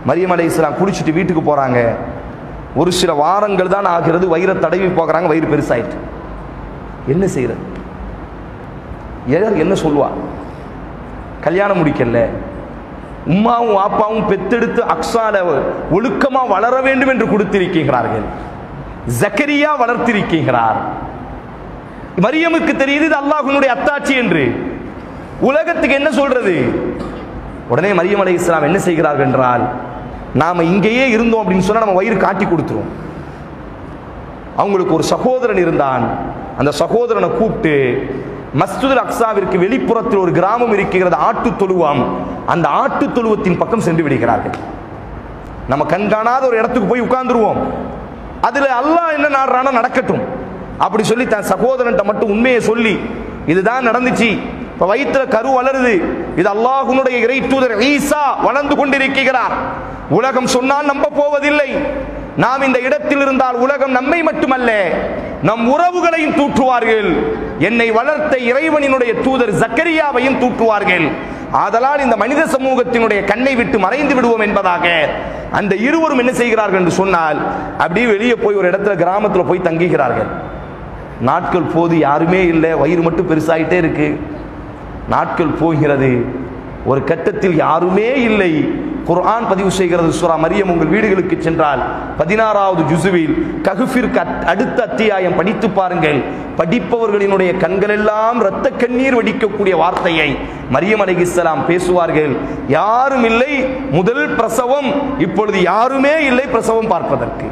மரியம் அலை இஸ்லாம் குடிச்சிட்டு வீட்டுக்கு போறாங்க ஒரு சில வாரங்கள் தான் ஆகிறது வயிறை தடவி போகிறாங்க வயிறு பெருசாயிட்டு என்ன செய்யறது யார் என்ன சொல்லுவா கல்யாணம் முடிக்கல உம்மாவும் ஆப்பாவும் பெத்தெடுத்து அக்ஸால ஒழுக்கமா வளர வேண்டும் என்று கொடுத்திருக்கிறார்கள் ஜக்கரியா வளர்த்திருக்கிறார் மரியமுக்கு தெரியுது இது அல்லாஹ்வினுடைய அத்தாட்சி என்று உலகத்துக்கு என்ன சொல்றது உடனே மரியம் அலை இஸ்லாம் என்ன செய்கிறார்கள் என்றால் நாம இங்கேயே இருந்தோம் அப்படின்னு சொன்னா நம்ம வயிறு காட்டி கொடுத்துரும் அவங்களுக்கு ஒரு சகோதரன் இருந்தான் அந்த சகோதரனை கூப்பிட்டு மஸ்ஜிதுல் அக்ஸாவிற்கு வெளிப்புறத்தில் ஒரு கிராமம் இருக்கிறது ஆட்டு தொழுவம் அந்த ஆட்டு தொழுவத்தின் பக்கம் சென்று விடுகிறார்கள் நம்ம கண்காணாத ஒரு இடத்துக்கு போய் உட்கார்ந்துருவோம் அதுல அல்லாஹ் என்ன நாடுறானோ நடக்கட்டும் அப்படி சொல்லி தன் சகோதரன்ட்ட மட்டும் உண்மையை சொல்லி இதுதான் நடந்துச்சு இப்ப வயிற்றுல கரு வளருது இது அல்லாஹ்வுடைய இறை தூதர் ஈசா வளர்ந்து கொண்டிருக்கிறார் உலகம் சொன்னால் நம்ப போவதில்லை நாம் இந்த இடத்தில் இருந்தால் உலகம் நம்மை மட்டுமல்ல நம் உறவுகளையும் தூற்றுவார்கள் என்னை வளர்த்த இறைவனினுடைய தூதர் ஜக்கரியாவையும் தூற்றுவார்கள் ஆதலால் இந்த மனித சமூகத்தினுடைய கண்ணை விட்டு மறைந்து விடுவோம் என்பதாக அந்த இருவரும் என்ன செய்கிறார்கள் என்று சொன்னால் அப்படியே வெளியே போய் ஒரு இடத்துல கிராமத்தில் போய் தங்குகிறார்கள் நாட்கள் போது யாருமே இல்லை வயிறு மட்டும் பெருசாயிட்டே இருக்கு நாட்கள் போகிறது ஒரு கட்டத்தில் யாருமே இல்லை குர்ஆன் பதிவு செய்கிறது சூரா மரியம் உங்கள் வீடுகளுக்கு சென்றால் பதினாறாவது ஜுசுவில் ககுஃபிற்கு அத்- அடுத்த அத்தியாயம் படித்து பாருங்கள் படிப்பவர்களினுடைய கண்களெல்லாம் இரத்த கண்ணீர் வடிக்கக்கூடிய வார்த்தையை மரியம் அலைஹிஸ்ஸலாம் பேசுவார்கள் யாரும் இல்லை முதல் பிரசவம் இப்பொழுது யாருமே இல்லை பிரசவம் பார்ப்பதற்கு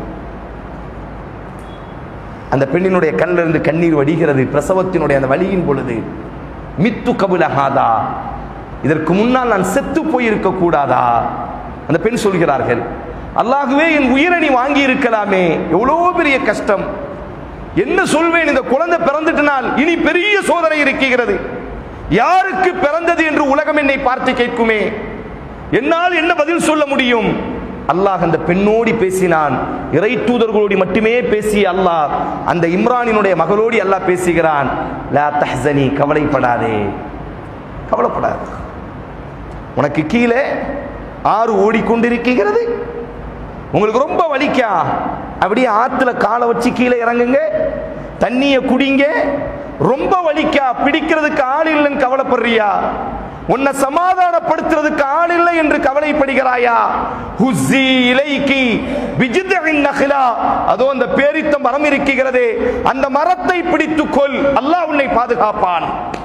அந்த பெண்ணினுடைய கண்ணில் இருந்து கண்ணீர் வடிகிறது பிரசவத்தினுடைய அந்த வலியின் பொழுது மித்து கபுலஹாதா இதற்கு முன்னால் நான் செத்து போயிருக்க கூடாதா அந்த பெண் சொல்கிறார்கள் அல்லாஹுவே என் உயிரை நீ வாங்கி இருக்கலாமே எவ்வளோ பெரிய கஷ்டம் என்ன சொல்வேன் இந்த குழந்தை பிறந்துட்டனால் இனி பெரிய சோதனை இருக்கிறது யாருக்கு பிறந்தது என்று உலகம் என்னை பார்த்து கேட்குமே என்னால் என்ன பதில் சொல்ல முடியும் அல்லாஹ் அந்த பெண்ணோடி பேசினான் இறை தூதர்களோடு மட்டுமே பேசிய அல்லாஹ் அந்த இம்ரானினுடைய மகளோடி அல்லாஹ் பேசுகிறான் லா தஹ்சனி கவலைப்படாதே கவலைப்படாது உனக்கு கீழே ஆறு ஓடிக்கொண்டிருக்கிறது உங்களுக்கு ரொம்ப வலிக்கா அப்படியே ஆத்துல காலை வச்சு கீழே இறங்குங்க தண்ணிய குடிங்க ரொம்ப வலிக்கா பிடிக்கிறதுக்கு ஆள் இல்லைன்னு கவலைப்படுறியா உன்னை சமாதானப்படுத்துறதுக்கு ஆள் இல்லை என்று கவலைப்படுகிறாயா ஹுஸ்ஸி இலைக்கி பிஜித்இன் நஹ்லா அதோ அந்த பேரித்த மரம் இருக்கிறதே அந்த மரத்தை பிடித்துக் கொள் அல்லாஹ் உன்னை பாதுகாப்பான்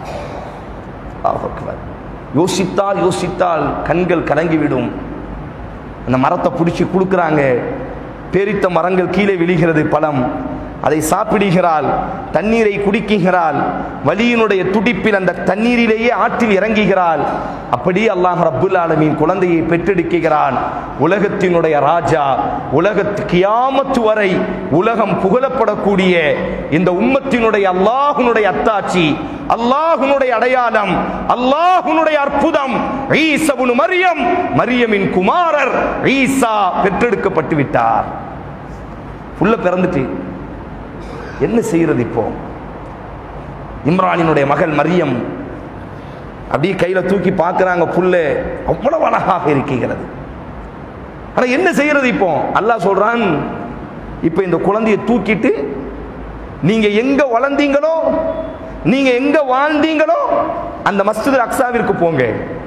அல்லாஹ் அக்பர். யோசித்தால் யோசித்தால் கண்கள் கலங்கிவிடும் அந்த மரத்தை பிடிச்சி கொடுக்குறாங்க பேரித்த மரங்கள் கீழே விழுகிறது பழம் அதை சாப்பிடுகிறாள் தண்ணீரை குடிக்குகிறாள் வலியினுடைய துடிப்பில் அந்த தண்ணீரிலேயே ஆற்றில் இறங்குகிறாள் அப்படியே அல்லாஹ் ரப்புல் ஆலமீன் குழந்தையை பெற்றெடுக்கிறான் உலகத்தினுடைய ராஜா உலகத்து கியாமத்து வரை உலகம் புகழப்படக்கூடிய இந்த உம்மத்தினுடைய அல்லாஹ்வுடைய அத்தாட்சி அல்லாஹ்வுடைய அடையாளம் அல்லாஹ்வுடைய அற்புதம் ஈசபுனு மரியம் மரியமின் குமாரர் ஈசா பெற்றெடுக்கப்பட்டு விட்டார் புள்ள பிறந்துட்டு என்ன செய்யறது இப்போ இம்ரானினுடைய மகள் மரியம் அப்படியே கையில தூக்கி பார்க்கறாங்க புல்ல அவ்வளவு அழகாக இருக்கிறது ஆனா என்ன செய்யறது இப்போ அல்லாஹ் சொல்றான் இப்போ இந்த குழந்தையை தூக்கிட்டு நீங்க எங்க வளர்ந்தீங்களோ நீங்க எங்க வாழ்ந்தீங்களோ அந்த மஸ்ஜித் அக்ஸாவிற்கு போங்க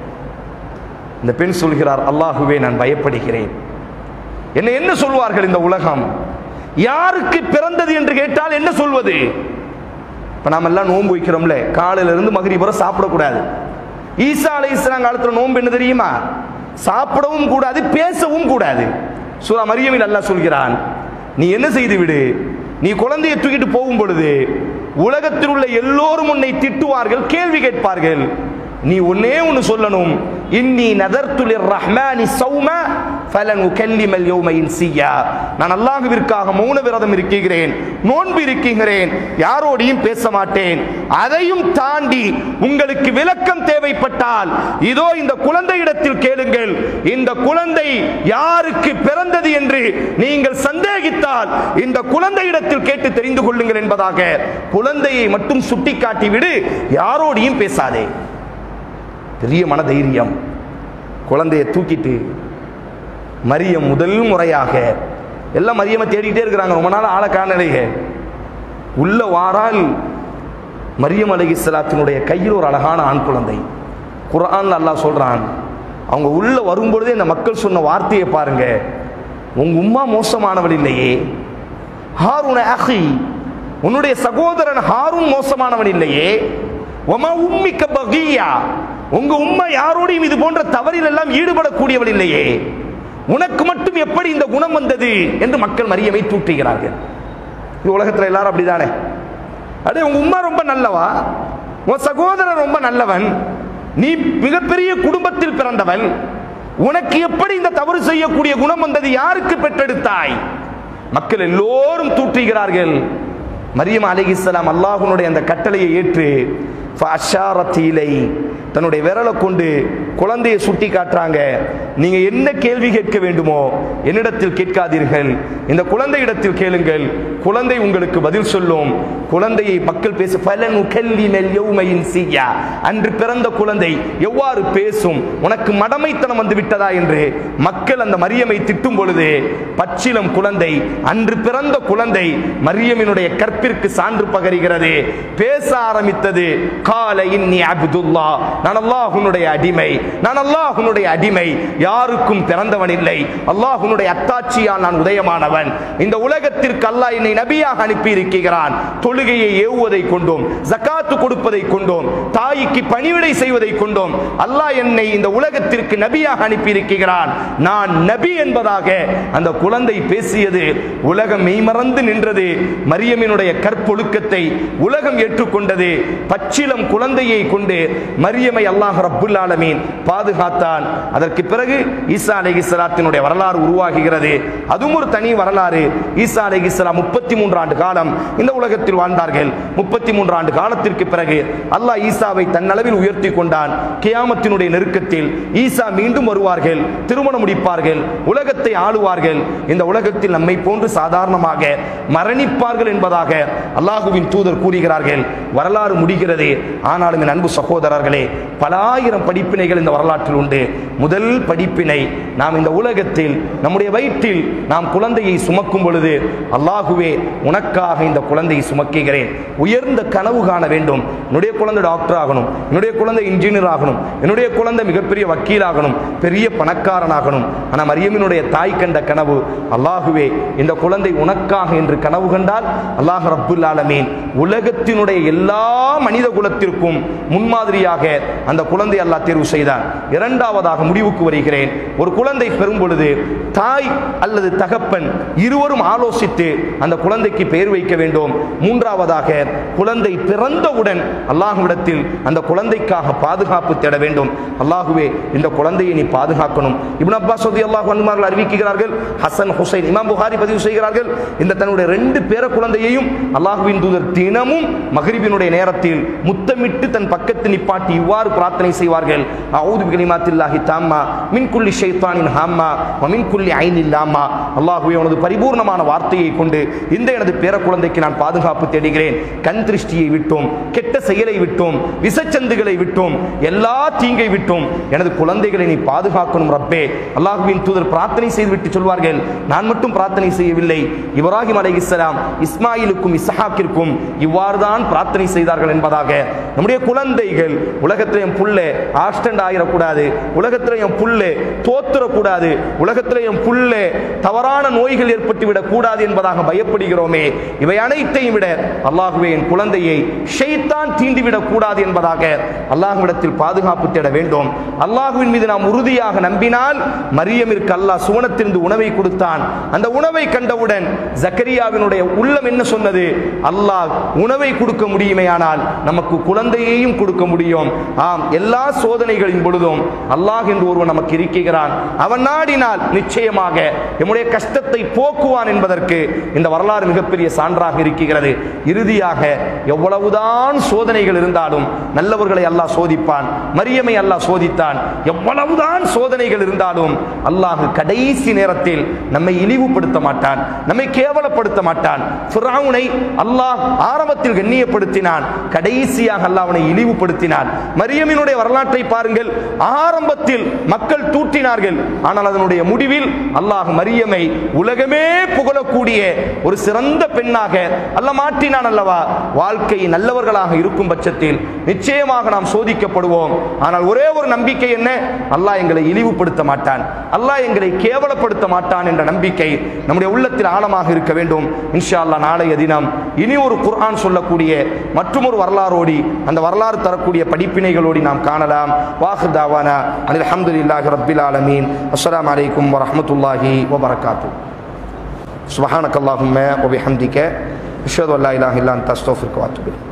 இந்த பெண் சொல்கிறார் அல்லாஹுவே நான் பயப்படுகிறேன் என்ன என்ன சொல்வார்கள் இந்த உலகம் யாருக்கு பிறந்தது என்று கேட்டால் என்ன சொல்வது இப்ப நாம எல்லாம் நோன்பு வைக்கிறோம்ல காலையில இருந்து மகரிப் வரை சாப்பிடக்கூடாது ஈசா அலை இஸ்லாம் காலத்துல நோன்பு என்ன தெரியுமா சாப்பிடவும் கூடாது பேசவும் கூடாது சூரா மரியமில் அல்லாஹ் சொல்கிறான் நீ என்ன செய்து விடு நீ குழந்தையை தூக்கிட்டு போகும் பொழுது உலகத்தில் உள்ள எல்லோரும் உன்னை திட்டுவார்கள் கேள்வி கேட்பார்கள் நீ ஒன்னே ஒன்னு சொல்லணும் இன்னி நதர்த்துல் ரஹ்மானி சௌம ஃபலன் உகல்லிமல் யௌம இன்சியா நான் அல்லாஹ்விற்காக மௌன விரதம் இருக்கிறேன் நோன்பு இருக்கிறேன் யாரோடையும் பேச மாட்டேன் அதையும் தாண்டி உங்களுக்கு விளக்கம் தேவைப்பட்டால் இதோ இந்த குழந்தையிடத்தில் கேளுங்கள் இந்த குழந்தை யாருக்கு பிறந்தது என்று நீங்கள் சந்தேகித்தால் இந்த குழந்தையிடத்தில் கேட்டு தெரிந்து கொள்ளுங்கள் என்பதாக குழந்தையை மட்டும் சுட்டிக்காட்டி விடு யாரோடையும் பேசாதே பெரிய மன தைரியம் குழந்தையை தூக்கிட்டு மரியம் முதல் முறையாக எல்லாம் மரியமை தேடிக்கிட்டே இருக்கிறாங்க ரொம்ப நாள் ஆளை காணலையே உள்ள வாரால் மரியம் அலைஹிஸ்ஸலாத்தினுடைய கையில் ஒரு அழகான ஆண் குழந்தை குர்ஆன்ல அல்லாஹ் சொல்றான் அவங்க உள்ள வரும்பொழுதே இந்த மக்கள் சொன்ன வார்த்தையை பாருங்க உங்க உம்மா மோசமானவள் இல்லையே ஹாரூன அஹி உன்னுடைய சகோதரன் ஹாரூன் மோசமானவன் இல்லையே ஒமா உம்மிக்க பகியா உங்க உம்மா யாரோடையும் இது போன்ற தவறில் எல்லாம் ஈடுபடக்கூடியவள் இல்லையே உனக்கு மட்டும் எப்படி இந்த குணம் வந்தது என்று மக்கள் மரியமை தூற்றுகிறார்கள் இது உலகத்துல எல்லாரும் அப்படிதானே அடே உங்க உம்மா ரொம்ப நல்லவா உன் சகோதரன் ரொம்ப நல்லவன் நீ மிகப்பெரிய குடும்பத்தில் பிறந்தவன் உனக்கு எப்படி இந்த தவறு செய்யக்கூடிய குணம் வந்தது யாருக்கு பெற்றெடுத்தாய் மக்கள் எல்லோரும் தூற்றுகிறார்கள் மரியம் அலிகிஸ்லாம் அல்லாஹுனுடைய அந்த கட்டளையை ஏற்று ஃபஅஷாரத்தீலை தன்னுடைய விரலை கொண்டு குழந்தையை சுட்டி காட்டுறாங்க நீங்க என்ன கேள்வி கேட்க வேண்டுமோ என்னிடத்தில் கேட்காதீர்கள் இந்த குழந்தையிடத்தில் கேளுங்கள் குழந்தை உங்களுக்கு பதில் சொல்லும் குழந்தையை மக்கள் பேச பலன் யௌமையின் சீயா அன்று பிறந்த குழந்தை எவ்வாறு பேசும் உனக்கு மடமைத்தனம் வந்து விட்டதா என்று மக்கள் அந்த மரியமை திட்டும் பொழுது பச்சிலம் குழந்தை அன்று பிறந்த குழந்தை மரியமினுடைய கற்பிற்கு சான்று பகருகிறது பேச ஆரம்பித்தது கால இன்னி அப்துல்லா நான் அல்லாஹ்வுடைய அடிமை நான் அல்லாஹ்வுடைய அடிமை யாருக்கும் பிறந்தவன் இல்லை அல்லாஹ்வுடைய அத்தாட்சியால் நான் உதயமானவன் இந்த உலகத்திற்கு அல்லாஹ் என்னை நபியாக அனுப்பி இருக்கிறான் தொழுகையை ஏவுவதை கொண்டோம் ஜகாத்து கொடுப்பதை கொண்டோம் தாய்க்கு பணிவிடை செய்வதை கொண்டோம் அல்லாஹ் என்னை இந்த உலகத்திற்கு நபியாக அனுப்பி இருக்கிறான் நான் நபி என்பதாக அந்த குழந்தை பேசியது உலகம் மெய்மறந்து நின்றது மரியமினுடைய கற்பொழுக்கத்தை உலகம் ஏற்றுக்கொண்டது பச்சிலம் குழந்தையை கொண்டு மரியமை அல்லாஹ் ரப்புல் ஆலமீன் பாதுகாத்தான் அதற்கு பிறகு ஈசா அலைஹிஸ்ஸலாத்தினுடைய வரலாறு உருவாகுகிறது அதுவும் ஒரு தனி வரலாறு ஈசா அலைஹிஸ்ஸலாம் முப்பத்தி மூன்று ஆண்டு காலம் இந்த உலகத்தில் வாழ்ந்தார்கள் முப்பத்தி மூன்று ஆண்டு காலத்திற்கு பிறகு அல்லாஹ் ஈசாவை தன்னளவில் உயர்த்தி கொண்டான் கியாமத்தினுடைய நெருக்கத்தில் ஈசா மீண்டும் வருவார்கள் திருமணம் முடிப்பார்கள் உலகத்தை ஆளுவார்கள் இந்த உலகத்தில் நம்மை போன்று சாதாரணமாக மரணிப்பார்கள் என்பதாக அல்லாஹுவின் தூதர் கூறுகிறார்கள் வரலாறு முடிகிறது ஆனாலும் என் அன்பு சகோதரர்களே பல ஆயிரம் படிப்பினைகள் இந்த வரலாற்றில் உண்டு முதல் படிப்பினை நாம் இந்த உலகத்தில் நம்முடைய வயிற்றில் நாம் குழந்தையை சுமக்கும் பொழுது அல்லாஹுவே உனக்காக இந்த குழந்தையை சுமக்குகிறேன் உயர்ந்த கனவு காண வேண்டும் என்னுடைய குழந்தை டாக்டர் ஆகணும் என்னுடைய குழந்தை இன்ஜினியர் ஆகணும் என்னுடைய குழந்தை மிகப்பெரிய வக்கீல் ஆகணும் பெரிய பணக்காரன் ஆகணும் ஆனால் மரியமினுடைய தாய் கண்ட கனவு அல்லாஹுவே இந்த குழந்தை உனக்காக என்று கனவு கண்டால் அல்லாஹ் ரப்புல் ஆலமீன் உலகத்தினுடைய எல்லா மனித குலத்திற்கும் முன்மாதிரியாக அந்த குழந்தை அல்லாஹ் தேர்வு செய்தான் இரண்டாவதாக முடிவுக்கு வருகிறேன் ஒரு குழந்தை பெறும் பொழுது தாய் அல்லது தகப்பன் இருவரும் ஆலோசித்து அந்த குழந்தைக்கு பெயர் வைக்க வேண்டும் மூன்றாவதாக குழந்தை பிறந்தவுடன் அல்லாஹ்விடத்தில் அந்த குழந்தைக்காக பாதுகாப்பு தேட வேண்டும் அல்லாஹுவே இந்த குழந்தையை நீ பாதுகாக்கணும் இப்னு அப்பாஸ் ரலியல்லாஹு அன்ஹுமார்கள் அறிவிக்கிறார்கள் ஹசன் ஹுசைன் இமாம் புகாரி பதிவு செய்கிறார்கள் இந்த தன்னுடைய ரெண்டு பேர குழந்தையையும் அல்லாஹுவின் தூதர் தினமும் மகரிபினுடைய நேரத்தில் முத்தமிட்டு தன் பக்கத்து நிப்பாட்டி இவ்வாறு பிரார்த்தனை செய்வார்கள் அவுது பிகலிமாத்தில்லாஹி தாம்மா மின் குல்லி ஷைத்தானின் ஹாம்மா வ மின் குல்லி ஐனில் லாமா அல்லாஹுவே உனது பரிபூர்ணமான வார்த்தையை கொண்டு இந்த எனது பேர குழந்தைக்கு நான் பாதுகாப்பு தேடுகிறேன் கண் திருஷ்டியை விட்டோம் கெட்ட செயலை விட்டோம் விசச்சந்துகளை விட்டோம் எல்லா தீங்கை விட்டோம் எனது குழந்தைகளை நீ பாதுகாக்கணும் ரப்பே அல்லாஹுவின் தூதர் பிரார்த்தனை செய்துவிட்டு சொல்வார்கள் நான் மட்டும் பிரார்த்தனை செய்யவில்லை இப்ராஹிம் அலைஹிஸ்ஸலாம் இஸ்மாயிலுக்கும் இஸ்ஹாக்கிற்கும் இவ்வாறு தான் பிரார்த்தனை செய்தார்கள் என்பதாக நம்முடைய குழந்தைகள் உலகத்தில் என் புள்ள ஆக்சிடென்ட் ஆகிடக்கூடாது உலகத்தில் என் புள்ள தோத்துறக்கூடாது உலகத்தில் என் புள்ள தவறான நோய்கள் ஏற்பட்டு விடக் கூடாது என்பதாக பயப்படுகிறோமே இவை அனைத்தையும் விட அல்லாஹுவே என் குழந்தையை ஷைத்தான் தீண்டிவிடக் கூடாது என்பதாக அல்லாஹ்விடத்தில் பாதுகாப்பு தேட வேண்டும் அல்லாஹுவின் மீது நாம் உறுதியாக நம்பினால் மரியமிற்கு அல்லாஹ் சுவனத்திலிருந்து உணவை கொடுத்தான் அந்த உணவை கண்டவுடன் ஜக்கரியாவினுடைய உள்ளம் என்ன சொன்னது அல்லாஹ் உணவை கொடுக்க முடியுமேயானால் நமக்கு குழந்தையையும் கொடுக்க முடியும் ஆம் எல்லா சோதனைகளின் பொழுதும் அல்லாஹ் என்று ஒருவன் நமக்கு இருக்கிறான் அவன் நாடினால் நிச்சயமாக நம்முடைய கஷ்டத்தை போக்குவான் என்பதற்கு இந்த வரலாறு மிகப்பெரிய சான்றாக இருக்கிறது இறுதியாக எவ்வளவுதான் எவ்வளவுதான் சோதனைகள் இருந்தாலும் நல்லவர்களை அல்லாஹ் சோதிப்பான் மரியமை அல்லாஹ் சோதித்தான் எவ்வளவுதான் சோதனைகள் இருந்தாலும் அல்லாஹ் கடைசி நேரத்தில் நம்மை இழிவுபடுத்த மாட்டான் நம்மை கேவலப்படுத்த மாட்டான் ஃபிரௌனை அல்லாஹ் ஆரம்பத்தில் கண்ணியப்படுத்தினான் கடைசியாக அல்லாஹ் அவனை இழிவுபடுத்தினான் மரியமினுடைய வரலாற்றை பாருங்கள் ஆரம்பத்தில் மக்கள் தூற்றினார்கள் ஆனால் அதனுடைய முடிவில் அல்லாஹ் மரியமை உலகமே புகழக்கூடிய ஒரு சிறந்த பெண்ணாக அல்ல மாற்றினான் அல்லவா வாழ்க்கை நல்லவர்களாக இருக்கும் பட்சத்தில் நிச்சயமாக நாம் சோதிக்கப்படுவோம் ஆனால் ஒரே ஒரு நம்பிக்கை என்ன அல்லாஹ் எங்களை இழிவுபடுத்த மாட்டான் அல்லாஹ் எங்களை கேவலப்படுத்த மாட்டான் என்ற நம்பிக்கை நம்முடைய உள்ளத்தில் ஆழமாக இருக்க வேண்டும் இன்ஷா அல்லாஹ் நாளைய தினம் இனி ஒரு குர்ஆன் சொல்லக்கூடிய மற்றொரு வரலாறோடி அந்த வரலாறு தரக்கூடிய படிப்பினைகளோடி நாம் காணலாம் வாஹு தாவானா அனில் அஹமதுல்லாஹி ரப்பில் ஆலமீன் அஸ்ஸலாமு அலைக்கும் வரஹ்மத்துல்லாஹி வபரகாத்து சுபஹானக்கல்லாஹும்ம வபிஹம்திக அஷ்ஹது அல்லா இலாஹ இல்லா அன்த அஸ்தக்ஃபிருக்க வ அத்தூபு இலைக்